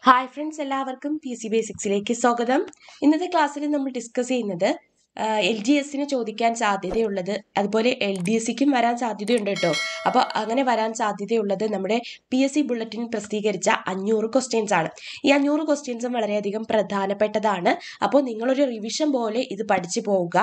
hi friends എല്ലാവർക്കും P C ബേസിക്സിലേക്ക് സ്വാഗതം ഇന്നത്തെ ക്ലാസ്സിൽ നമ്മൾ ഡിസ്കസ് ചെയ്യുന്നത് എൽ ജി എസിന് ചോദിക്കാൻ സാധ്യതയുള്ളത് അതുപോലെ എൽ ഡി എസ് സിക്കും വരാൻ സാധ്യതയുണ്ട് കേട്ടോ അപ്പോൾ അങ്ങനെ വരാൻ സാധ്യതയുള്ളത് നമ്മുടെ പി എസ് സി ബുള്ളറ്റിൻ പ്രസിദ്ധീകരിച്ച അഞ്ഞൂറ് ക്വസ്റ്റ്യൻസ് ആണ് ഈ അഞ്ഞൂറ് ക്വസ്റ്റ്യൻസും വളരെയധികം പ്രധാനപ്പെട്ടതാണ് അപ്പോൾ നിങ്ങളൊരു റിവിഷൻ പോലെ ഇത് പഠിച്ചു പോവുക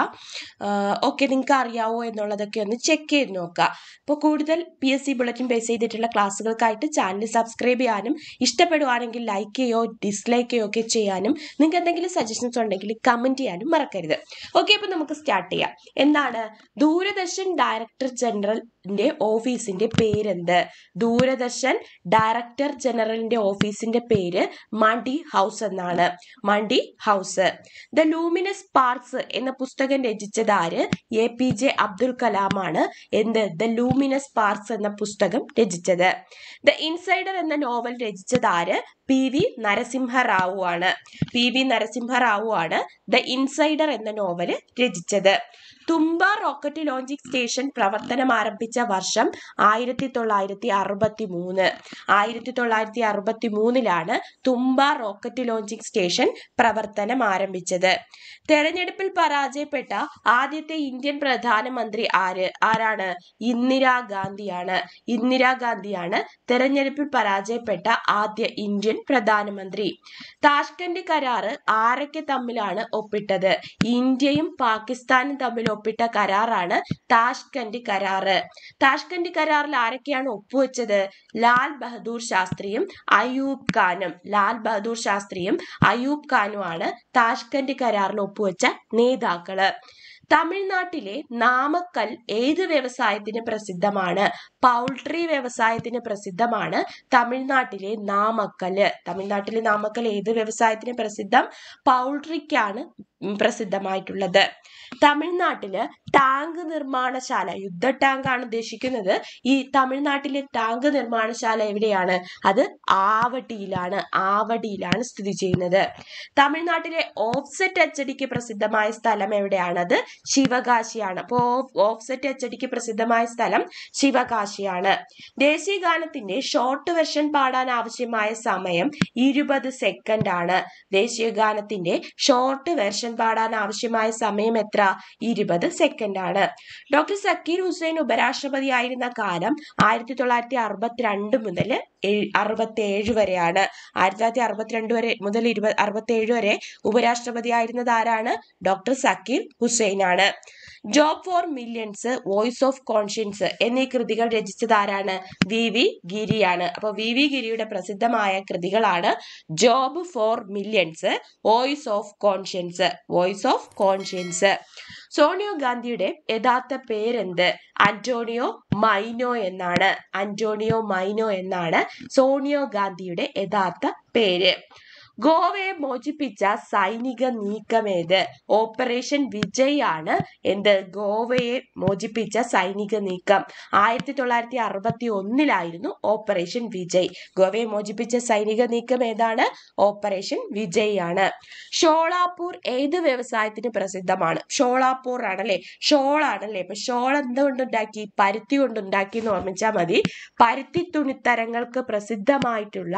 ഓക്കെ നിങ്ങൾക്ക് അറിയാവോ എന്നുള്ളതൊക്കെ ഒന്ന് ചെക്ക് ചെയ്ത് നോക്കുക അപ്പോൾ കൂടുതൽ P S C bulletin base ചെയ്തിട്ടുള്ള ക്ലാസ്സുകൾക്കായിട്ട് ചാനൽ സബ്സ്ക്രൈബ് ചെയ്യാനും ഇഷ്ടപ്പെടുവാണെങ്കിൽ ലൈക്ക് ചെയ്യോ ഡിസ്ലൈക്ക് ചെയ്യോ ഒക്കെ ചെയ്യാനും നിങ്ങൾക്ക് എന്തെങ്കിലും സജഷൻസ് ഉണ്ടെങ്കിൽ കമൻറ്റ് ചെയ്യാനും മറക്കരുത് ഓക്കെ അപ്പോൾ നമുക്ക് സ്റ്റാർട്ട് ചെയ്യാം എന്താണ് ദൂരദർശൻ ഡയറക്ടർ ജനറലിന്റെ ഓഫീസിന്റെ പേരെന്ത് ദൂരദർശൻ ഡയറക്ടർ ജനറലിന്റെ ഓഫീസിന്റെ പേര് മണ്ടി ഹൗസ് എന്നാണ് മണ്ടി ഹൗസ് ദ ലൂമിനസ് പാർക്സ് എന്ന പുസ്തകം രചിച്ചത് ആര് എ പി ജെ അബ്ദുൽ കലാമാണ് എന്ത് ദ ലൂമിനസ് പാർക്സ് എന്ന പുസ്തകം രചിച്ചത് ദ ഇൻസൈഡർ എന്ന നോവൽ രചിച്ചത് ആര് പി വി നരസിംഹറാവു ആണ് പി വി നരസിംഹറാവു ആണ് ദ ഇൻസൈഡർ എന്ന നോവല് രചിച്ചത് തുമ്പ റോക്കറ്റ് ലോഞ്ചിങ് സ്റ്റേഷൻ പ്രവർത്തനം ആരംഭിച്ച വർഷം ആയിരത്തി തൊള്ളായിരത്തി അറുപത്തി മൂന്ന് ആയിരത്തി തൊള്ളായിരത്തി അറുപത്തി മൂന്നിലാണ് തുമ്പ റോക്കറ്റ് ലോഞ്ചിങ് സ്റ്റേഷൻ പ്രവർത്തനം ആരംഭിച്ചത് തെരഞ്ഞെടുപ്പിൽ പരാജയപ്പെട്ട ആദ്യത്തെ ഇന്ത്യൻ പ്രധാനമന്ത്രി ആര് ആരാണ് ഇന്ദിരാഗാന്ധിയാണ് ഇന്ദിരാഗാന്ധിയാണ് തെരഞ്ഞെടുപ്പിൽ പരാജയപ്പെട്ട ആദ്യ ഇന്ത്യൻ പ്രധാനമന്ത്രി താഷ്കന്റ് കരാറ് ആരൊക്കെ തമ്മിലാണ് ഒപ്പിട്ടത് ഇന്ത്യയും പാകിസ്ഥാനും തമ്മിൽ ഒപ്പിട്ട കരാറാണ് താഷ്കന്റ് കരാറ് താഷ്കന്റ് കരാറിൽ ആരൊക്കെയാണ് ഒപ്പുവെച്ചത് ലാൽ ബഹദൂർ ശാസ്ത്രിയും അയൂബ് ഖാനും ലാൽ ബഹദൂർ ശാസ്ത്രിയും അയൂബ് ഖാനുമാണ് താഷ്കന്റ് കരാറിൽ ഒപ്പുവെച്ച നേതാക്കള് തമിഴ്നാട്ടിലെ നാമക്കൽ ഏത് വ്യവസായത്തിന് പ്രസിദ്ധമാണ് പൗൾട്രി വ്യവസായത്തിന് പ്രസിദ്ധമാണ് തമിഴ്നാട്ടിലെ നാമക്കല് തമിഴ്നാട്ടിലെ നാമക്കൽ ഏത് വ്യവസായത്തിന് പ്രസിദ്ധം പൗൾട്രിക്കാണ് പ്രസിദ്ധമായിട്ടുള്ളത് തമിഴ്നാട്ടില് ടാങ്ക് നിർമ്മാണശാല യുദ്ധ ടാങ്ക് ആണ് ഉദ്ദേശിക്കുന്നത് ഈ തമിഴ്നാട്ടിലെ ടാങ്ക് നിർമ്മാണശാല എവിടെയാണ് അത് ആവടിയിലാണ് ആവടിയിലാണ് സ്ഥിതി ചെയ്യുന്നത് തമിഴ്നാട്ടിലെ ഓഫ്സെറ്റ് അച്ചടിക്ക് പ്രസിദ്ധമായ സ്ഥലം എവിടെയാണത് ശിവകാശിയാണ് അപ്പോൾ ഓഫ്സെറ്റ് അച്ചടിക്ക് പ്രസിദ്ധമായ സ്ഥലം ശിവകാശിയാണ് ദേശീയ ഗാനത്തിന്റെ ഷോർട്ട് വെർഷൻ പാടാൻ ആവശ്യമായ സമയം ഇരുപത് സെക്കൻഡ് ആണ് ദേശീയ ഗാനത്തിന്റെ ഷോർട്ട് വെർഷൻ പാടാൻ ആവശ്യമായ സമയം എത്ര ഇരുപത് സെക്കൻഡ് ആണ് ഡോക്ടർ സക്കീർ ഹുസൈൻ ഉപരാഷ്ട്രപതി ആയിരുന്ന കാലം ആയിരത്തി തൊള്ളായിരത്തി അറുപത്തിരണ്ട് മുതൽ അറുപത്തി ഏഴ് വരെയാണ് ആയിരത്തി തൊള്ളായിരത്തി അറുപത്തിരണ്ട് വരെ മുതൽ ഇരുപത് അറുപത്തി ഏഴ് വരെ ഉപരാഷ്ട്രപതി ആയിരുന്നത് ആരാണ് ഡോക്ടർ സക്കീർ ഹുസൈൻ ആണ് job for millions voice of conscience എന്നീ കൃതികൾ രചിച്ചത് ആരാണ് വി വി ഗിരിയാണ് അപ്പോൾ വി വി ഗിരിയുടെ പ്രസിദ്ധമായ കൃതികളാണ് job for millions voice of conscience voice of conscience Sonia ഗാന്ധിയുടെ യഥാർത്ഥ പേരെന്ത് അന്റോണിയോ മൈനോ എന്നാണ് അന്റോണിയോ മൈനോ എന്നാണ് സോണിയോ ഗാന്ധിയുടെ യഥാർത്ഥ പേര് ഗോവയെ മോചിപ്പിച്ച സൈനിക നീക്കമേത് ഓപ്പറേഷൻ വിജയ് ആണ് എന്ത് ഗോവയെ മോചിപ്പിച്ച സൈനിക നീക്കം ആയിരത്തി തൊള്ളായിരത്തി അറുപത്തി ഒന്നിലായിരുന്നു ഓപ്പറേഷൻ വിജയ് ഗോവയെ മോചിപ്പിച്ച സൈനിക നീക്കം ഏതാണ് ഓപ്പറേഷൻ വിജയ് ആണ് ഷോളാപൂർ ഏത് വ്യവസായത്തിന് പ്രസിദ്ധമാണ് ഷോളാപൂർ ആണല്ലേ ഷോൾ ആണല്ലേ അപ്പൊ ഷോൾ എന്തുകൊണ്ടുണ്ടാക്കി പരുത്തി കൊണ്ടുണ്ടാക്കി എന്ന് ഓർമ്മിച്ചാൽ മതി പരുത്തി തുണിത്തരങ്ങൾക്ക് പ്രസിദ്ധമായിട്ടുള്ള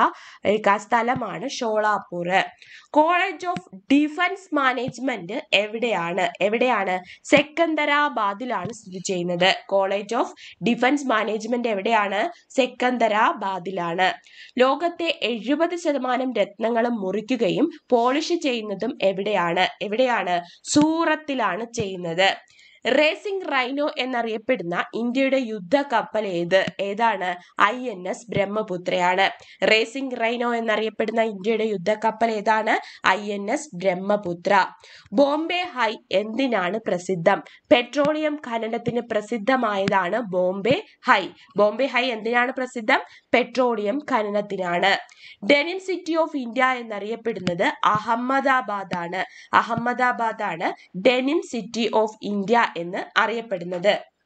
സ്ഥലമാണ് Sholapur college of defence management എവിടെയാണ് എവിടെയാണ് സെക്കന്ദരാബാദിലാണ് സ്ഥിതി ചെയ്യുന്നത് കോളേജ് ഓഫ് ഡിഫൻസ് മാനേജ്മെന്റ് എവിടെയാണ് സെക്കന്ദരാബാദിലാണ് ലോകത്തെ എഴുപത് ശതമാനം രത്നങ്ങളും മുറിക്കുകയും പോളിഷ് ചെയ്യുന്നതും എവിടെയാണ് എവിടെയാണ് സൂറത്തിലാണ് ചെയ്യുന്നത് റേസിംഗ് റൈനോ എന്നറിയപ്പെടുന്ന ഇന്ത്യയുടെ യുദ്ധ കപ്പൽ ഏത് ഏതാണ് ഐ എൻ എസ് ബ്രഹ്മപുത്രയാണ് റേസിംഗ് റൈനോ എന്നറിയപ്പെടുന്ന ഇന്ത്യയുടെ യുദ്ധ കപ്പൽ ഏതാണ് I N S Brahmaputra Bombay High എന്തിനാണ് പ്രസിദ്ധം പെട്രോളിയം ഖനനത്തിന് പ്രസിദ്ധമായതാണ് ബോംബെ ഹൈ ബോംബെ ഹൈ എന്തിനാണ് പ്രസിദ്ധം പെട്രോളിയം ഖനനത്തിനാണ് ഡെനിം സിറ്റി ഓഫ് ഇന്ത്യ എന്നറിയപ്പെടുന്നത് അഹമ്മദാബാദ് ആണ് അഹമ്മദാബാദ് ആണ് ഡെനിം സിറ്റി ഓഫ് ഇന്ത്യ എന്ന് അറിയപ്പെടുന്നത്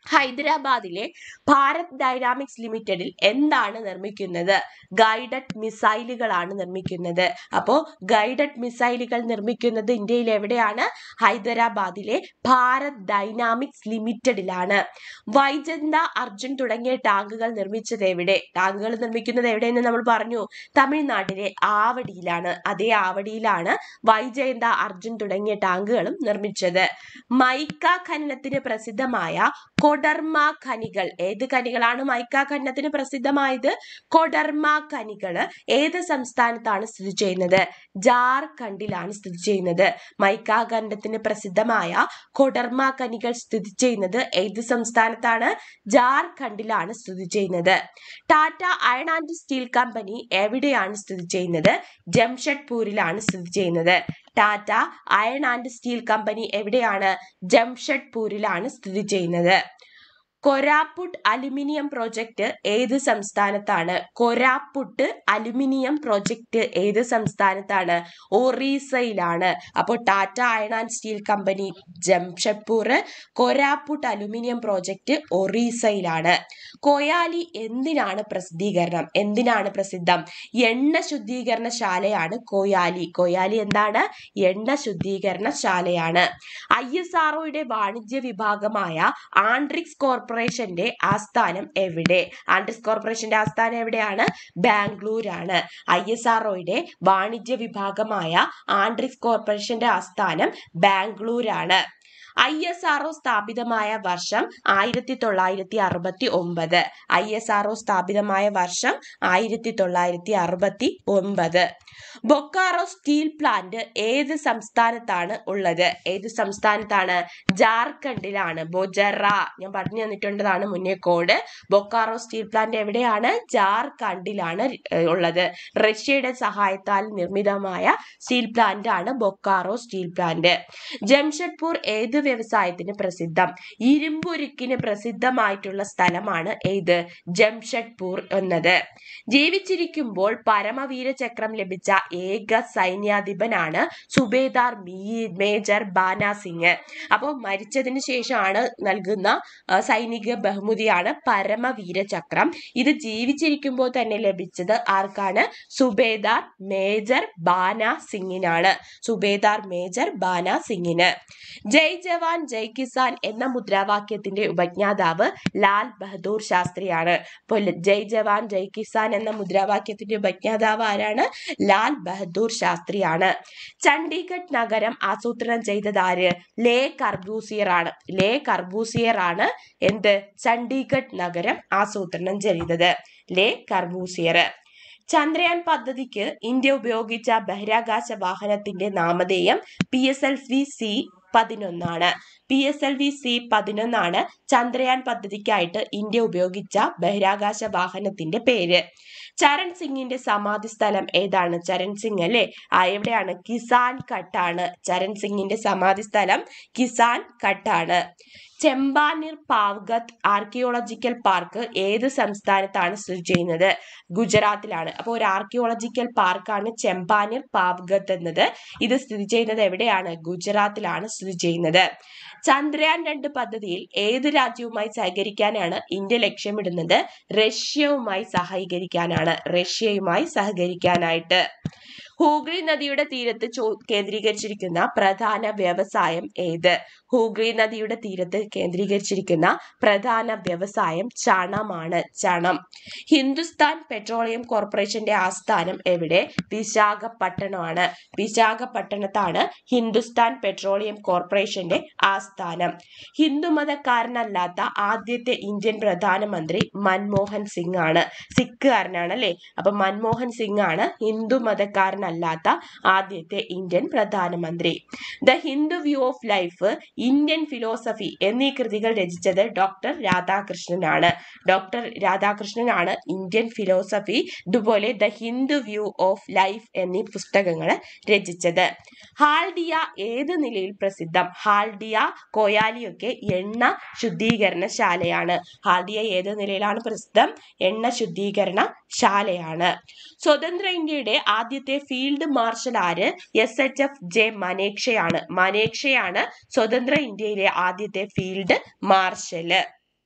ഹൈദരാബാദിലെ ഭാരത് ഡൈനാമിക്സ് ലിമിറ്റഡിൽ എന്താണ് നിർമ്മിക്കുന്നത് ഗൈഡഡ് മിസൈലുകളാണ് നിർമ്മിക്കുന്നത് അപ്പോൾ ഗൈഡഡ് മിസൈലുകൾ നിർമ്മിക്കുന്നത് ഇന്ത്യയിൽ എവിടെയാണ് ഹൈദരാബാദിലെ ഭാരത് ഡൈനാമിക്സ് ലിമിറ്റഡിലാണ് വൈജന്ത അർജുൻ തുടങ്ങിയ ടാങ്കുകൾ നിർമ്മിച്ചത് എവിടെ ടാങ്കുകൾ നിർമ്മിക്കുന്നത് എവിടെയെന്ന് നമ്മൾ പറഞ്ഞു തമിഴ്നാട്ടിലെ ആവടിയിലാണ് അതേ ആവടിയിലാണ് വൈജയന്ത അർജുൻ തുടങ്ങിയ ടാങ്കുകളും നിർമ്മിച്ചത് മൈക്ക ഖനനത്തിന് പ്രസിദ്ധമായ കൊഡർമ ഖനികൾ ഏത് ഖനികളാണ് മൈക്ക ഖനനത്തിന് പ്രസിദ്ധമായത് കൊഡർമ ഖനികള് ഏത് സംസ്ഥാനത്താണ് സ്ഥിതി ചെയ്യുന്നത് ജാർഖണ്ഡിലാണ് സ്ഥിതി ചെയ്യുന്നത് മൈക്ക ഖനനത്തിന് പ്രസിദ്ധമായ കൊഡർമ ഖനികൾ സ്ഥിതി ചെയ്യുന്നത് ഏത് സംസ്ഥാനത്താണ് ജാർഖണ്ഡിലാണ് സ്ഥിതി ചെയ്യുന്നത് Tata Iron and Steel Company എവിടെയാണ് സ്ഥിതി ചെയ്യുന്നത് ജംഷഡ്പൂരിലാണ് സ്ഥിതി ചെയ്യുന്നത് Tata Iron and Steel Company എവിടെയാണ് ജംഷഡ്പൂരിലാണ് സ്ഥിതി ചെയ്യുന്നത് കൊരാപ്പുട്ട് അലുമിനിയം പ്രോജക്റ്റ് ഏത് സംസ്ഥാനത്താണ് കൊരാപ്പുട്ട് അലുമിനിയം പ്രോജക്റ്റ് ഏത് സംസ്ഥാനത്താണ് ഒറീസയിലാണ് അപ്പോൾ Tata Iron and Steel Company Jamshedpur Koraput aluminium project ഒറീസയിലാണ് കൊയാലി എന്തിനാണ് പ്രസിദ്ധീകരണം എന്തിനാണ് പ്രസിദ്ധം എണ്ണ ശുദ്ധീകരണ ശാലയാണ് കൊയാലി കൊയാലി എന്താണ് എണ്ണ ശുദ്ധീകരണ ശാലയാണ് ഐ എസ് ആർഒയുടെ വാണിജ്യ വിഭാഗമായ ആൻഡ്രിക്സ് കോർപ്പറേഷന്റെ ആസ്ഥാനം എവിടെ ആൻഡ്രിക്സ് കോർപ്പറേഷന്റെ ആസ്ഥാനം എവിടെയാണ് ബാംഗ്ലൂരാണ് ഐ എസ് ആർഒയുടെ വാണിജ്യ വിഭാഗമായ ആൻഡ്രിക്സ് കോർപ്പറേഷന്റെ ആസ്ഥാനം ബാംഗ്ലൂരാണ് ഐ എസ് ആർഒ സ്ഥാപിതമായ വർഷം ആയിരത്തി തൊള്ളായിരത്തി അറുപത്തി ഒമ്പത് ഐ എസ് ആർഒ സ്ഥാപിതമായ വർഷം ആയിരത്തി തൊള്ളായിരത്തി അറുപത്തി ഒമ്പത് ബൊക്കാറോ സ്റ്റീൽ പ്ലാന്റ് ഏത് സംസ്ഥാനത്താണ് ഉള്ളത് ഏത് സംസ്ഥാനത്താണ് ജാർഖണ്ഡിലാണ് ബൊജറ ഞാൻ പറഞ്ഞു തന്നിട്ടുള്ളതാണ് മുന്നേ കോഡ് ബൊക്കാറോ സ്റ്റീൽ പ്ലാന്റ് എവിടെയാണ് ജാർഖണ്ഡിലാണ് ഏഹ്, ഉള്ളത് റഷ്യയുടെ സഹായത്താൽ നിർമ്മിതമായ സ്റ്റീൽ പ്ലാന്റ് ആണ് ബൊക്കാറോ സ്റ്റീൽ പ്ലാന്റ് ജംഷഡ്പൂർ ഏത് വ്യവസായത്തിന് പ്രസിദ്ധം ഇരുമ്പുരുക്കിന് പ്രസിദ്ധമായിട്ടുള്ള സ്ഥലമാണ് ഏത് ജംഷഡ്പൂർ എന്നത് ജീവിച്ചിരിക്കുമ്പോൾ പരമവീര ചക്രം ലഭിച്ച ഏക സൈന്യാധിപനാണ് സുബേദാർ മീ- മേജർ ബാന സിംഗ് അപ്പോൾ മരിച്ചതിന് ശേഷമാണ് നൽകുന്ന ആ, സൈനിക ബഹുമതിയാണ് പരമവീര ചക്രം ഇത് ജീവിച്ചിരിക്കുമ്പോൾ തന്നെ ലഭിച്ചത് ആർക്കാണ് സുബേദാർ മേജർ ബാന സിംഗിനാണ് സുബേദാർ മേജർ ബാന സിംഗിന് ജയ് ജവാൻ ജയ് കിസാൻ എന്ന മുദ്രാവാക്യത്തിന്റെ ഉപജ്ഞാതാവ് ലാൽ ബഹദൂർ ശാസ്ത്രിയാണ് അപ്പോൾ ജയ് ജവാൻ ജയ് കിസാൻ എന്ന മുദ്രാവാക്യത്തിന്റെ ഉപജ്ഞാതാവ് ആരാണ് ലാൽ ബഹദൂർ ശാസ്ത്രിയാണ് ചണ്ഡീഗഡ് നഗരം ആസൂത്രണം ചെയ്തത് ആര് ലേ കർബൂസിയർ ആണ് ലേ കർബൂസിയർ ആണ് എന്ത് ചണ്ഡീഗഡ് നഗരം ആസൂത്രണം ചെയ്തത് ലേ കർബൂസിയർ ചന്ദ്രയാൻ പദ്ധതിക്ക് ഇന്ത്യ ഉപയോഗിച്ച ബഹിരാകാശ വാഹനത്തിന്റെ നാമധേയം P S L V C പതിനൊന്നാണ് P S L V C പതിനൊന്നാണ് ചന്ദ്രയാൻ പദ്ധതിക്കായിട്ട് ഇന്ത്യ ഉപയോഗിച്ച ബഹിരാകാശ വാഹനത്തിന്റെ പേര് ചരൺ സിംഗിന്റെ സമാധി സ്ഥലം ഏതാണ് ചരൺ സിംഗ് അല്ലെ ആ എവിടെയാണ് കിസാൻ ഘട്ടാണ് ചരൺ സിംഗിന്റെ സമാധി സ്ഥലം കിസാൻ ഘട്ടാണ് ചെമ്പാനീർ പാവ്ഗത്ത് ആർക്കിയോളജിക്കൽ പാർക്ക് ഏത് സംസ്ഥാനത്താണ് സ്ഥിതി ചെയ്യുന്നത് ഗുജറാത്തിലാണ് അപ്പോൾ ഒരു ആർക്കിയോളജിക്കൽ പാർക്കാണ് ചെമ്പാനീർ പാവ്ഗത്ത് എന്നത് ഇത് സ്ഥിതി ചെയ്യുന്നത് എവിടെയാണ് ഗുജറാത്തിലാണ് സ്ഥിതി ചെയ്യുന്നത് ചന്ദ്രയാൻ രണ്ട് പദ്ധതിയിൽ ഏത് രാജ്യവുമായി സഹകരിക്കാനാണ് ഇന്ത്യ ലക്ഷ്യമിടുന്നത് റഷ്യയുമായി സഹകരിക്കാനാണ് റഷ്യയുമായി സഹകരിക്കാനായിട്ട് ഹൂഗ്ലി നദിയുടെ തീരത്ത് ചോ- കേന്ദ്രീകരിച്ചിരിക്കുന്ന പ്രധാന വ്യവസായം ഏത് ഹൂഗ്ലി നദിയുടെ തീരത്ത് കേന്ദ്രീകരിച്ചിരിക്കുന്ന പ്രധാന വ്യവസായം ചണമാണ് ചണം ഹിന്ദുസ്ഥാൻ പെട്രോളിയം കോർപ്പറേഷന്റെ ആസ്ഥാനം എവിടെ വിശാഖപട്ടണമാണ് വിശാഖപട്ടണത്താണ് ഹിന്ദുസ്ഥാൻ പെട്രോളിയം കോർപ്പറേഷന്റെ ആസ്ഥാനം ഹിന്ദുമതക്കാരനല്ലാത്ത ആദ്യത്തെ ഇന്ത്യൻ പ്രധാനമന്ത്രി മൻമോഹൻ സിംഗ് ആണ് സിഖുകാരനാണ് അല്ലെ അപ്പൊ മൻമോഹൻ സിംഗ് ആണ് ഹിന്ദു മതക്കാരനല്ലാത്ത ആദ്യത്തെ ഇന്ത്യൻ പ്രധാനമന്ത്രി the Hindu view of life Indian philosophy എന്നീ കൃതികൾ രചിച്ചത് ഡോക്ടർ രാധാകൃഷ്ണനാണ് ഡോക്ടർ രാധാകൃഷ്ണനാണ് ഇന്ത്യൻ ഫിലോസഫി ഇതുപോലെ the Hindu view of life എന്നീ പുസ്തകങ്ങൾ രചിച്ചത് ഹാൽഡിയ ഏത് നിലയിൽ പ്രസിദ്ധം ഹാൽഡിയ കോയാലിയൊക്കെ എണ്ണ ശുദ്ധീകരണ ശാലയാണ് ഹാൽഡിയ ഏത് നിലയിലാണ് പ്രസിദ്ധം എണ്ണ ശുദ്ധീകരണ ശാലയാണ് സ്വതന്ത്ര ഇന്ത്യയുടെ ആദ്യത്തെ ഫീൽഡ് മാർഷൽ ആര് എസ് എച്ച് എഫ് ജെ മനേക്ഷയാണ് മനേക്ഷയാണ് സ്വതന്ത്ര ഇന്ത്യയിലെ ആദ്യത്തെ ഫീൽഡ് മാർഷല്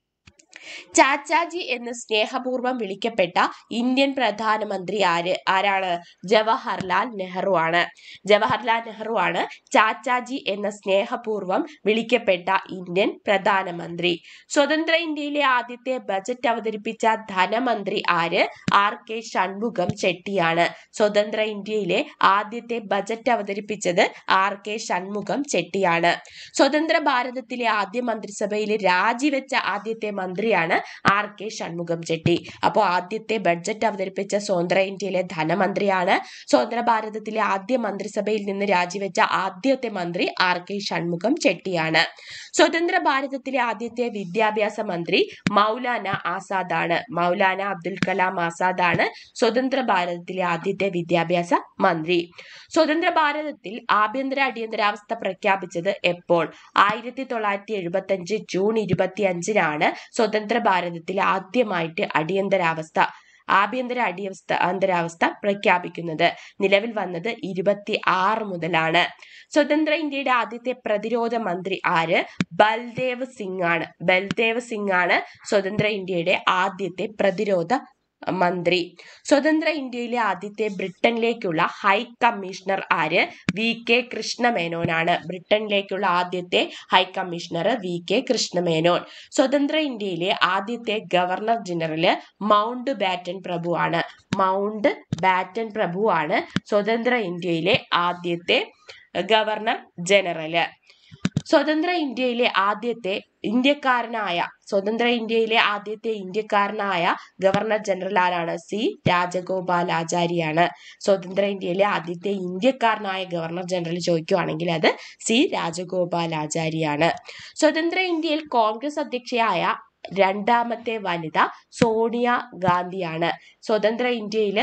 ചാച്ചാജി എന്ന് സ്നേഹപൂർവ്വം വിളിക്കപ്പെട്ട ഇന്ത്യൻ പ്രധാനമന്ത്രി ആര് ആരാണ് ജവഹർലാൽ നെഹ്റു ആണ് ജവഹർലാൽ നെഹ്റു ആണ് ചാച്ചാജി എന്ന സ്നേഹപൂർവ്വം വിളിക്കപ്പെട്ട ഇന്ത്യൻ പ്രധാനമന്ത്രി സ്വതന്ത്ര ഇന്ത്യയിലെ ആദ്യത്തെ ബജറ്റ് അവതരിപ്പിച്ച ധനമന്ത്രി ആര് ആർ കെ ഷൺമുഖം ചെട്ടിയാണ് സ്വതന്ത്ര ഇന്ത്യയിലെ ആദ്യത്തെ ബജറ്റ് അവതരിപ്പിച്ചത് ആർ കെ ഷൺമുഖം ചെട്ടിയാണ് സ്വതന്ത്ര ഭാരതത്തിലെ ആദ്യ മന്ത്രിസഭയിൽ രാജിവെച്ച ആദ്യത്തെ മന്ത്രിയാണ് ആർ കെ ഷൺമുഖം ചെട്ടി അപ്പോൾ ആദ്യത്തെ ബഡ്ജറ്റ് അവതരിപ്പിച്ച സ്വതന്ത്ര ഇന്ത്യയിലെ ധനമന്ത്രിയാണ് സ്വതന്ത്ര ഭാരതത്തിലെ ആദ്യ മന്ത്രിസഭയിൽ നിന്ന് രാജിവെച്ച ആദ്യത്തെ മന്ത്രി ആർ കെ ഷൺമുഖം ചെട്ടിയാണ് സ്വതന്ത്ര ഭാരതത്തിലെ ആദ്യത്തെ വിദ്യാഭ്യാസ മന്ത്രി മൗലാന ആസാദാണ് മൗലാന അബ്ദുൽ കലാം ആസാദാണ് സ്വതന്ത്ര ഭാരതത്തിലെ ആദ്യത്തെ വിദ്യാഭ്യാസ മന്ത്രി സ്വതന്ത്ര ഭാരതത്തിൽ ആഭ്യന്തര അടിയന്തരാവസ്ഥ പ്രഖ്യാപിച്ചത് എപ്പോൾ ആയിരത്തി തൊള്ളായിരത്തി എഴുപത്തി അഞ്ച് ജൂൺ ഇരുപത്തി അഞ്ചിനാണ് സ്വതന്ത്ര ഭാരതത്തിൽ ആദ്യമായിട്ട് അടിയന്തരാവസ്ഥ ആഭ്യന്തര അടിയവസ്ഥ അന്തരാവസ്ഥ പ്രഖ്യാപിക്കുന്നത് നിലവിൽ വന്നത് ഇരുപത്തി ആറ് മുതലാണ് സ്വതന്ത്ര ഇന്ത്യയുടെ ആദ്യത്തെ പ്രതിരോധ മന്ത്രി ആര് ബൽദേവ് സിംഗ് ആണ് ബൽദേവ് സിംഗ് ആണ് സ്വതന്ത്ര ഇന്ത്യയുടെ ആദ്യത്തെ പ്രതിരോധ മന്ത്രി സ്വതന്ത്ര ഇന്ത്യയിലെ ആദ്യത്തെ ബ്രിട്ടനിലേക്കുള്ള ഹൈ കമ്മീഷണർ ആര് വി കെ കൃഷ്ണമേനോനാണ് ബ്രിട്ടനിലേക്കുള്ള ആദ്യത്തെ high commissioner V K Krishna Menon സ്വതന്ത്ര ഇന്ത്യയിലെ ആദ്യത്തെ ഗവർണർ ജനറൽ മൗണ്ട് ബാറ്റൻ പ്രഭുവാണ് മൗണ്ട് ബാറ്റൻ പ്രഭുവാണ് സ്വതന്ത്ര ഇന്ത്യയിലെ ആദ്യത്തെ ഗവർണർ ജനറല് സ്വതന്ത്ര ഇന്ത്യയിലെ ആദ്യത്തെ ഇന്ത്യക്കാരനായ സ്വതന്ത്ര ഇന്ത്യയിലെ ആദ്യത്തെ ഇന്ത്യക്കാരനായ ഗവർണർ ജനറൽ ആരാണ് സി രാജഗോപാലാചാരിയാണ് സ്വതന്ത്ര ഇന്ത്യയിലെ ആദ്യത്തെ ഇന്ത്യക്കാരനായ ഗവർണർ ജനറൽ ചോദിക്കുവാണെങ്കിൽ അത് സി രാജഗോപാലാചാരിയാണ് സ്വതന്ത്ര ഇന്ത്യയിൽ കോൺഗ്രസ് അധ്യക്ഷയായ രണ്ടാമത്തെ വനിത സോണിയ ഗാന്ധിയാണ് സ്വതന്ത്ര ഇന്ത്യയിൽ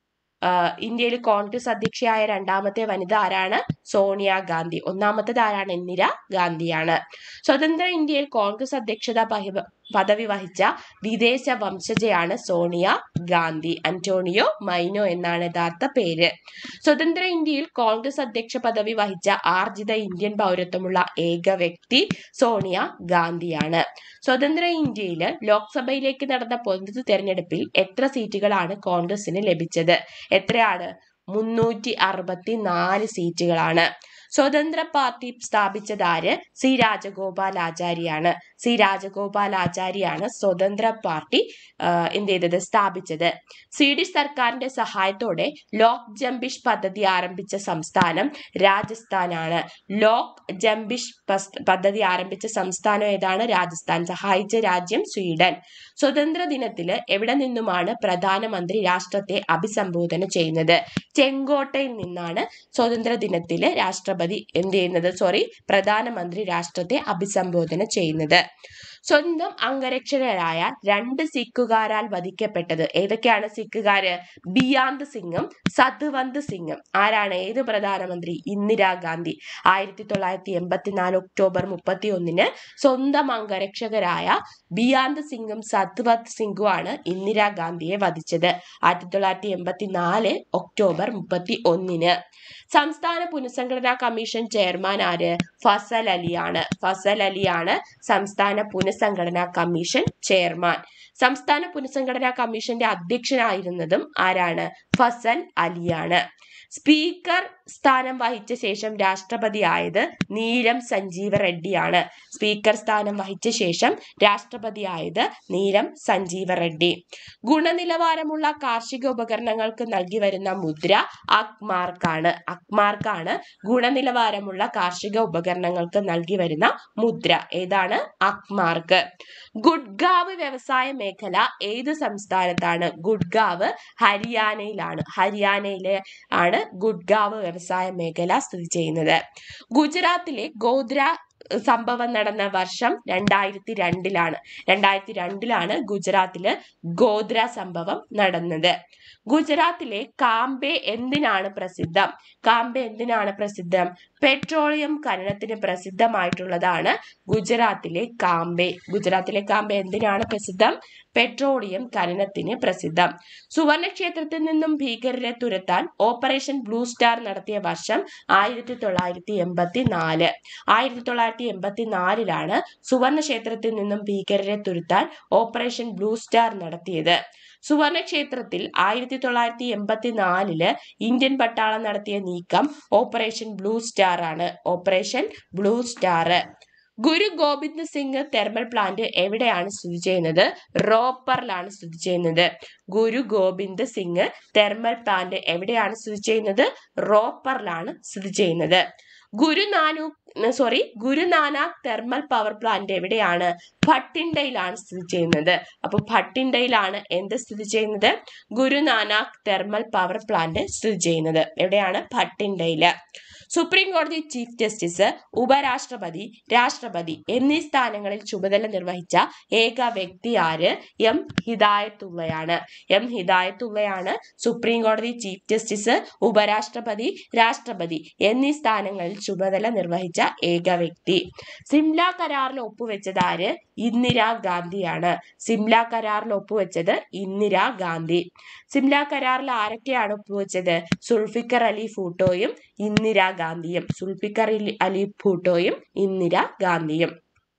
ഇന്ത്യയിൽ കോൺഗ്രസ് അധ്യക്ഷയായ രണ്ടാമത്തെ വനിത ആരാണ് സോണിയ ഗാന്ധി ഒന്നാമത്തേത് ആരാണ് ഇന്ദിര ഗാന്ധിയാണ് സ്വതന്ത്ര ഇന്ത്യയിൽ കോൺഗ്രസ് അധ്യക്ഷത പഹി- പദവി വഹിച്ച വിദേശ വംശജയാണ് സോണിയ ഗാന്ധി അന്റോണിയോ മൈനോ എന്നാണ് യഥാർത്ഥ പേര് സ്വതന്ത്ര ഇന്ത്യയിൽ കോൺഗ്രസ് അധ്യക്ഷ പദവി വഹിച്ച ആർജിത ഇന്ത്യൻ പൗരത്വമുള്ള ഏക വ്യക്തി സോണിയ ഗാന്ധിയാണ് സ്വതന്ത്ര ഇന്ത്യയിൽ ലോക്സഭയിലേക്ക് നടന്ന പൊതു തെരഞ്ഞെടുപ്പിൽ എത്ര സീറ്റുകളാണ് കോൺഗ്രസിന് ലഭിച്ചത് എത്രയാണ് മുന്നൂറ്റി അറുപത്തി നാല് സീറ്റുകളാണ് സ്വതന്ത്ര പാർട്ടി സ്ഥാപിച്ചതാര് സി രാജഗോപാലാചാരിയാണ് സി രാജഗോപാലാചാരിയാണ് സ്വതന്ത്ര പാർട്ടി ആ, എന്ത് ചെയ്തത് സ്ഥാപിച്ചത് സ്വീഡിഷ് സർക്കാരിന്റെ സഹായത്തോടെ ലോക് ജംബിഷ് പദ്ധതി ആരംഭിച്ച സംസ്ഥാനം രാജസ്ഥാനാണ് ലോക് ജംബിഷ് പസ്- പദ്ധതി ആരംഭിച്ച സംസ്ഥാനം ഏതാണ് രാജസ്ഥാൻ സഹായിച്ച രാജ്യം സ്വീഡൻ സ്വതന്ത്ര ദിനത്തില് എവിടെ നിന്നുമാണ് പ്രധാനമന്ത്രി രാഷ്ട്രത്തെ അഭിസംബോധന ചെയ്യുന്നത് ചെങ്കോട്ടയിൽ നിന്നാണ് സ്വതന്ത്ര ദിനത്തില് രാഷ്ട്രപതി എന്ത് ചെയ്യുന്നത് സോറി പ്രധാനമന്ത്രി രാഷ്ട്രത്തെ അഭിസംബോധന ചെയ്യുന്നത് സ്വന്തം അംഗരക്ഷകരായ രണ്ട് സിഖുകാരാൽ വധിക്കപ്പെട്ടത് ഏതൊക്കെയാണ് സിഖുകാര് ബിയാന്ത് സിംഗും സത്വന്ത് സിംഗും ആരാണ് ഏത് പ്രധാനമന്ത്രി ഇന്ദിരാഗാന്ധി ആയിരത്തി തൊള്ളായിരത്തി എൺപത്തിനാല് ഒക്ടോബർ മുപ്പത്തി ഒന്നിന് സ്വന്തം അംഗരക്ഷകരായ ബിയാന്ത് സിംഗും സത്വന്ത് സിംഗുമാണ് ഇന്ദിരാഗാന്ധിയെ വധിച്ചത് ആയിരത്തി തൊള്ളായിരത്തി എൺപത്തിനാല് ഒക്ടോബർ മുപ്പത്തി ഒന്നിന് സംസ്ഥാന പുനഃസംഘടനാ കമ്മീഷൻ ചെയർമാൻ ആര് ഫസൽ അലിയാണ് ഫസൽ അലിയാണ് സംസ്ഥാന പുനഃസംഘടനാ കമ്മീഷൻ ചെയർമാൻ സംസ്ഥാന പുനഃസംഘടനാ കമ്മീഷന്റെ അധ്യക്ഷനായിരുന്നതും ആരാണ് ഫസൽ അലിയാണ് സ്പീക്കർ സ്ഥാനം വഹിച്ച ശേഷം രാഷ്ട്രപതിയായത് നീലം സഞ്ജീവ റെഡ്ഡിയാണ് സ്പീക്കർ സ്ഥാനം വഹിച്ച ശേഷം രാഷ്ട്രപതിയായത് നീലം സഞ്ജീവ റെഡ്ഡി ഗുണനിലവാരമുള്ള കാർഷിക ഉപകരണങ്ങൾക്ക് നൽകി വരുന്ന മുദ്ര അക്മാർക്കാണ് അക്മാർക്കാണ് ഗുണനിലവാരമുള്ള കാർഷിക ഉപകരണങ്ങൾക്ക് നൽകി വരുന്ന മുദ്ര ഏതാണ് അക്മാർക്ക് ഗുഡ്ഗാവ് വ്യവസായ മേഖല ഏത് സംസ്ഥാനത്താണ് ഗുഡ്ഗാവ് ഹരിയാനയിലാണ് ഹരിയാനയിലെ ആണ് ഗുഡ്ഗാവ് വ്യവസായ മേഖല സ്ഥിതി ചെയ്യുന്നത് ഗുജറാത്തിലെ ഗോദ്ര സംഭവം നടന്ന വർഷം രണ്ടായിരത്തി രണ്ടിലാണ് രണ്ടായിരത്തി രണ്ടിലാണ് ഗുജറാത്തില് ഗോദ്ര സംഭവം നടന്നത് ഗുജറാത്തിലെ കാംബെ എന്തിനാണ് പ്രസിദ്ധം കാംബെ എന്തിനാണ് പ്രസിദ്ധം പെട്രോളിയം ഖനനത്തിന് പ്രസിദ്ധമായിട്ടുള്ളതാണ് ഗുജറാത്തിലെ കാംബെ ഗുജറാത്തിലെ കാംബെ എന്തിനാണ് പ്രസിദ്ധം പെട്രോളിയം ഖനനത്തിന് പ്രസിദ്ധം സുവർണക്ഷേത്രത്തിൽ നിന്നും ഭീകരരെ തുരത്താൻ ഓപ്പറേഷൻ ബ്ലൂ സ്റ്റാർ നടത്തിയ വർഷം ആയിരത്തി തൊള്ളായിരത്തി എൺപത്തി നാല് ആയിരത്തി തൊള്ളായിരത്തി തൊള്ളായിരത്തി എൺപത്തി നാലിലാണ് സുവർണ ക്ഷേത്രത്തിൽ നിന്നും ഭീകരരെ തുരുത്താൻ ഓപ്പറേഷൻ ബ്ലൂ സ്റ്റാർ നടത്തിയത് സുവർണ ക്ഷേത്രത്തിൽ ആയിരത്തി തൊള്ളായിരത്തി എൺപത്തി നാലില് ഇന്ത്യൻ പട്ടാളം നടത്തിയ നീക്കം ഓപ്പറേഷൻ ബ്ലൂ സ്റ്റാർ ആണ് Operation Blue Star Guru Gobind Singh thermal plant എവിടെയാണ് സ്ഥിതി ചെയ്യുന്നത് റോപ്പറിലാണ് സ്ഥിതി ചെയ്യുന്നത് ഗുരു ഗോവിന്ദ് സിംഗ് തെർമൽ പ്ലാന്റ് എവിടെയാണ് സ്ഥിതി ചെയ്യുന്നത് റോപ്പറിലാണ് സ്ഥിതി ചെയ്യുന്നത് Guru Nanak sorry Guru Nanak thermal power plant എവിടെയാണ് ഭട്ടിൻഡയിലാണ് സ്ഥിതി ചെയ്യുന്നത് അപ്പൊ ഭട്ടിൻഡയിലാണ് എന്ത് സ്ഥിതി ചെയ്യുന്നത് Guru Nanak thermal power plant സ്ഥിതി ചെയ്യുന്നത് എവിടെയാണ് ഭട്ടിൻഡയില് സുപ്രീം കോടതി ചീഫ് ജസ്റ്റിസ് ഉപരാഷ്ട്രപതി രാഷ്ട്രപതി എന്നീ സ്ഥാനങ്ങളിൽ ചുമതല നിർവഹിച്ച ഏക വ്യക്തി ആര് എം ഹിദായത്തുള്ളയാണ് എം ഹിദായത്തുള്ളയാണ് സുപ്രീം കോടതി ചീഫ് ജസ്റ്റിസ് ഉപരാഷ്ട്രപതി രാഷ്ട്രപതി എന്നീ സ്ഥാനങ്ങളിൽ ചുമതല നിർവഹിച്ച ഏക വ്യക്തി സിംല കരാറിൽ ഒപ്പുവെച്ചത് ആര് ഇന്ദിരാഗാന്ധിയാണ് സിംല കരാറിൽ ഒപ്പുവെച്ചത് ഇന്ദിരാഗാന്ധി സിംല കരാറിൽ ആരൊക്കെയാണ് ഒപ്പുവെച്ചത് സുൾഫിക്കർ അലി ഭൂട്ടോയും ഇന്ദിരാഗാന്ധിയും സുൾഫിക്കർ അലി ഭൂട്ടോയും ഇന്ദിരാഗാന്ധിയും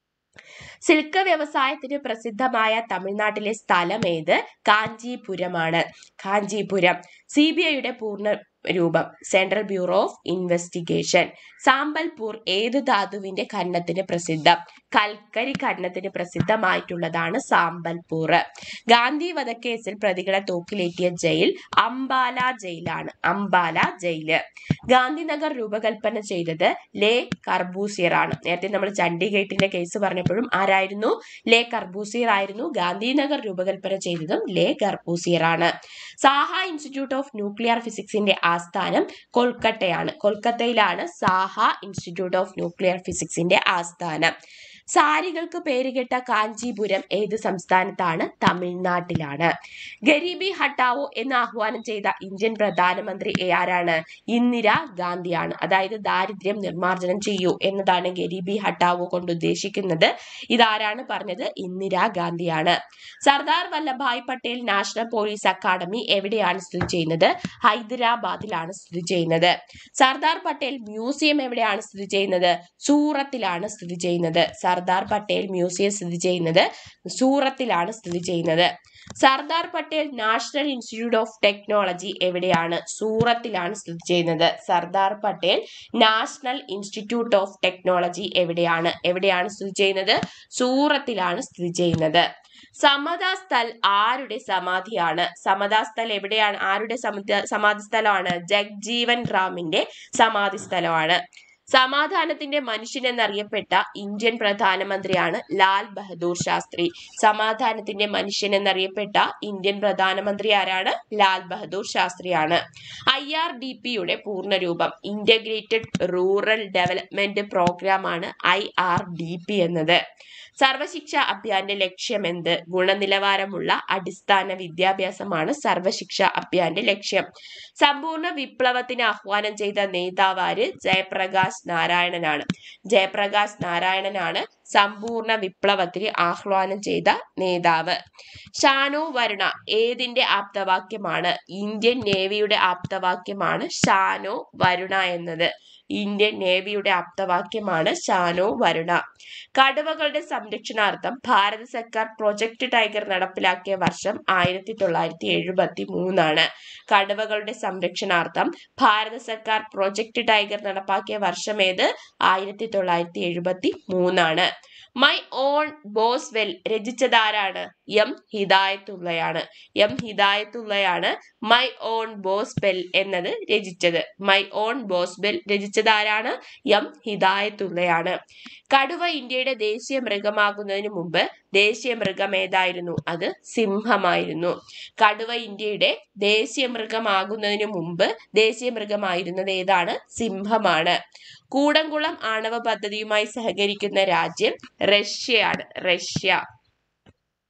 സിൽക്ക് വ്യവസായത്തിന് പ്രസിദ്ധമായ തമിഴ്നാട്ടിലെ സ്ഥലം ഏത് കാഞ്ചീപുരമാണ് കാഞ്ചീപുരം സി ബി ഐയുടെ പൂർണ്ണ രൂപം Central Bureau of Investigation Sambalpur ഏത് ധാതുവിന്റെ ഖനനത്തിന് പ്രസിദ്ധം കൽക്കരി ഖനനത്തിന് പ്രസിദ്ധമായിട്ടുള്ളതാണ് സാമ്പൽപൂർ ഗാന്ധി വധക്കേസിൽ പ്രതികളെ തൂക്കിലേറ്റിയ ജയിൽ അംബാല ജയിലാണ് അംബാല ജയില് ഗാന്ധിനഗർ രൂപകൽപ്പന ചെയ്തത് ലേ കർബൂസിയർ ആണ് നേരത്തെ നമ്മൾ ചണ്ഡീഗേറ്റിന്റെ കേസ് പറഞ്ഞപ്പോഴും ആരായിരുന്നു ലേ കർബൂസിയർ ആയിരുന്നു ഗാന്ധിനഗർ രൂപകൽപ്പന ചെയ്തതും ലേ കർബൂസിയർ ആണ് സാഹ ഇൻസ്റ്റിറ്റ്യൂട്ട് ഓഫ് ന്യൂക്ലിയർ ഫിസിക്സിന്റെ ആസ്ഥാനം കൊൽക്കട്ടയാണ് കൊൽക്കത്തയിലാണ് സാഹ ഇൻസ്റ്റിറ്റ്യൂട്ട് ഓഫ് ന്യൂക്ലിയർ ഫിസിക്സിന്റെ ആസ്ഥാനം സാരികൾക്ക് പേരുകെട്ട കാഞ്ചീപുരം ഏത് സംസ്ഥാനത്താണ് തമിഴ്നാട്ടിലാണ് ഗരീബി ഹട്ടാവോ എന്ന് ആഹ്വാനം ചെയ്ത ഇന്ത്യൻ പ്രധാനമന്ത്രി ആരാണ് ഇന്ദിര ഗാന്ധിയാണ് അതായത് ദാരിദ്ര്യം നിർമ്മാർജ്ജനം ചെയ്യൂ എന്നതാണ് ഗരീബി ഹട്ടാവോ കൊണ്ട് ഉദ്ദേശിക്കുന്നത് ഇതാരാണ് പറഞ്ഞത് ഇന്ദിരാ ഗാന്ധിയാണ് Sardar Vallabhbhai Patel national police academy എവിടെയാണ് സ്ഥിതി ചെയ്യുന്നത് ഹൈദരാബാദിലാണ് സ്ഥിതി ചെയ്യുന്നത് സർദാർ പട്ടേൽ മ്യൂസിയം എവിടെയാണ് സ്ഥിതി ചെയ്യുന്നത് സൂറത്തിലാണ് സ്ഥിതി ചെയ്യുന്നത് സർദാർ പട്ടേൽ മ്യൂസിയം സ്ഥിതി ചെയ്യുന്നത് സൂറത്തിലാണ് സ്ഥിതി ചെയ്യുന്നത് Sardar Patel national institute of technology എവിടെയാണ് സൂറത്തിലാണ് സ്ഥിതി ചെയ്യുന്നത് Sardar Patel national institute of technology എവിടെയാണ് എവിടെയാണ് സ്ഥിതി ചെയ്യുന്നത് സൂറത്തിലാണ് സ്ഥിതി ചെയ്യുന്നത് സമതാ സ്ഥൽ ആരുടെ സമാധിയാണ് സമതാ സ്ഥൽ എവിടെയാണ് ആരുടെ സമ- സമാധി സ്ഥലമാണ് ജഗ്ജീവൻ റാമിന്റെ സമാധി സ്ഥലമാണ് സമാധാനത്തിന്റെ മനുഷ്യൻ എന്നറിയപ്പെട്ട ഇന്ത്യൻ പ്രധാനമന്ത്രിയാണ് ലാൽ ബഹദൂർ ശാസ്ത്രി സമാധാനത്തിന്റെ മനുഷ്യൻ എന്നറിയപ്പെട്ട ഇന്ത്യൻ പ്രധാനമന്ത്രി ആരാണ് ലാൽ ബഹദൂർ ശാസ്ത്രിയാണ് ഐ ആർ ഡി പിയുടെ പൂർണ്ണരൂപം ഇന്റഗ്രേറ്റഡ് റൂറൽ ഡെവലപ്മെന്റ് പ്രോഗ്രാം ആണ് ഐ ആർ ഡി പി എന്നത് സർവശിക്ഷ അഭിയാന്റെ ലക്ഷ്യം എന്ത് ഗുണനിലവാരമുള്ള അടിസ്ഥാന വിദ്യാഭ്യാസമാണ് സർവശിക്ഷ അഭിയാന്റെ ലക്ഷ്യം സമ്പൂർണ്ണ വിപ്ലവത്തിന് ആഹ്വാനം ചെയ്ത നേതാവാര് ജയപ്രകാശ് നാരായണനാണ് ജയപ്രകാശ് നാരായണനാണ് സമ്പൂർണ്ണ വിപ്ലവത്തിന് ആഹ്വാനം ചെയ്ത നേതാവ് ഷാനു വരുണ ഏതിന്റെ ആപ്തവാക്യമാണ് ഇന്ത്യൻ നേവിയുടെ ആപ്തവാക്യമാണ് ഷാനോ വരുണ എന്നത് ഇന്ത്യൻ നേവിയുടെ ആപ്തവാക്യമാണ് ഷാനോ വരുണ കടുവകളുടെ സംരക്ഷണാർത്ഥം ഭാരത സർക്കാർ പ്രൊജക്ട് ടൈഗർ നടപ്പിലാക്കിയ വർഷം ആയിരത്തി തൊള്ളായിരത്തി എഴുപത്തി മൂന്നാണ് കടുവകളുടെ സംരക്ഷണാർത്ഥം ഭാരത സർക്കാർ പ്രൊജക്ട് ടൈഗർ നടപ്പാക്കിയ വർഷം ഏത് ആയിരത്തി തൊള്ളായിരത്തി എഴുപത്തി മൂന്നാണ് മൈ ഓൺ ബോസ്വെൽ രചിച്ചതാരാണ് എം ഹിദായത്തുള്ളയാണ് എം ഹിദായത്തുള്ളയാണ് മൈ ഓൺ ബോസ്ബെൽ എന്നത് രചിച്ചത് മൈ ഓൺ ബോസ്ബെൽ രചിച്ചതാരാണ് എം ഹിദായത്തുള്ളയാണ് കടുവ ഇന്ത്യയുടെ ദേശീയ മൃഗമാകുന്നതിന് മുമ്പ് ദേശീയ മൃഗം ഏതായിരുന്നു അത് സിംഹമായിരുന്നു കടുവ ഇന്ത്യയുടെ ദേശീയ മൃഗമാകുന്നതിന് മുമ്പ് ദേശീയ മൃഗമായിരുന്നത് ഏതാണ് സിംഹമാണ് കൂടംകുളം ആണവ പദ്ധതിയുമായി സഹകരിക്കുന്ന രാജ്യം റഷ്യയാണ് റഷ്യ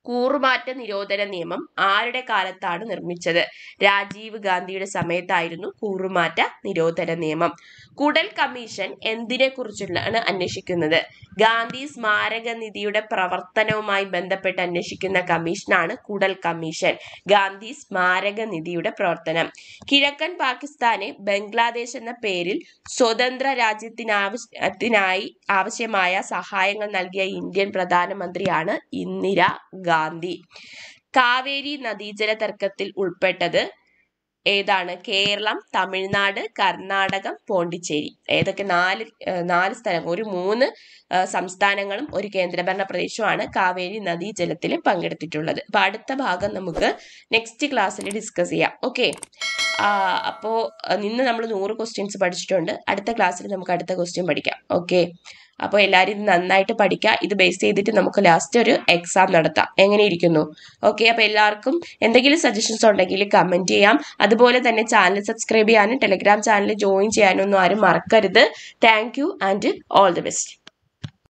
കൂറുമാറ്റ നിരോധന നിയമം ആരുടെ കാലത്താണ് നിർമ്മിച്ചത് രാജീവ് ഗാന്ധിയുടെ സമയത്തായിരുന്നു കൂറുമാറ്റ നിരോധന നിയമം കുടൽ കമ്മീഷൻ എന്തിനെ കുറിച്ചാണ് അന്വേഷിക്കുന്നത് ഗാന്ധി സ്മാരക നിധിയുടെ പ്രവർത്തനവുമായി ബന്ധപ്പെട്ട് അന്വേഷിക്കുന്ന കമ്മീഷനാണ് കുടൽ കമ്മീഷൻ ഗാന്ധി സ്മാരക നിധിയുടെ പ്രവർത്തനം കിഴക്കൻ പാകിസ്ഥാന് ബംഗ്ലാദേശ് എന്ന പേരിൽ സ്വതന്ത്ര രാജ്യത്തിനാവശ്യത്തിനായി ആവശ്യമായ സഹായങ്ങൾ നൽകിയ ഇന്ത്യൻ പ്രധാനമന്ത്രിയാണ് ഇന്ദിര ഗാന്ധി കാവേരി നദീജല തർക്കത്തിൽ ഉൾപ്പെട്ടത് ഏതാണ് കേരളം തമിഴ്നാട് കർണാടകം പോണ്ടിച്ചേരി ഏതൊക്കെ നാല് ഏഹ് നാല് സ്ഥലം ഒരു മൂന്ന് ഏഹ് സംസ്ഥാനങ്ങളും ഒരു കേന്ദ്രഭരണ പ്രദേശവുമാണ് കാവേരി നദീജലത്തിൽ പങ്കെടുത്തിട്ടുള്ളത് അപ്പൊ അടുത്ത ഭാഗം നമുക്ക് നെക്സ്റ്റ് ക്ലാസ്സിൽ ഡിസ്കസ് ചെയ്യാം ഓക്കെ അപ്പോൾ ഇന്ന് നമ്മൾ നൂറ് ക്വസ്റ്റ്യൻസ് പഠിച്ചിട്ടുണ്ട് അടുത്ത ക്ലാസ്സിൽ നമുക്ക് അടുത്ത ക്വസ്റ്റ്യൻ പഠിക്കാം ഓക്കെ അപ്പോൾ എല്ലാവരും ഇത് നന്നായിട്ട് പഠിക്കുക ഇത് ബേസ് ചെയ്തിട്ട് നമുക്ക് ലാസ്റ്റ് ഒരു എക്സാം നടത്താം എങ്ങനെ ഇരിക്കുന്നു ഓക്കെ അപ്പോൾ എല്ലാവർക്കും എന്തെങ്കിലും സജഷൻസ് ഉണ്ടെങ്കിൽ കമൻറ്റ് ചെയ്യാം അതുപോലെ തന്നെ ചാനൽ സബ്സ്ക്രൈബ് ചെയ്യാനും ടെലിഗ്രാം ചാനൽ ജോയിൻ ചെയ്യാനും ഒന്നും ആരും മറക്കരുത് thank you and all the best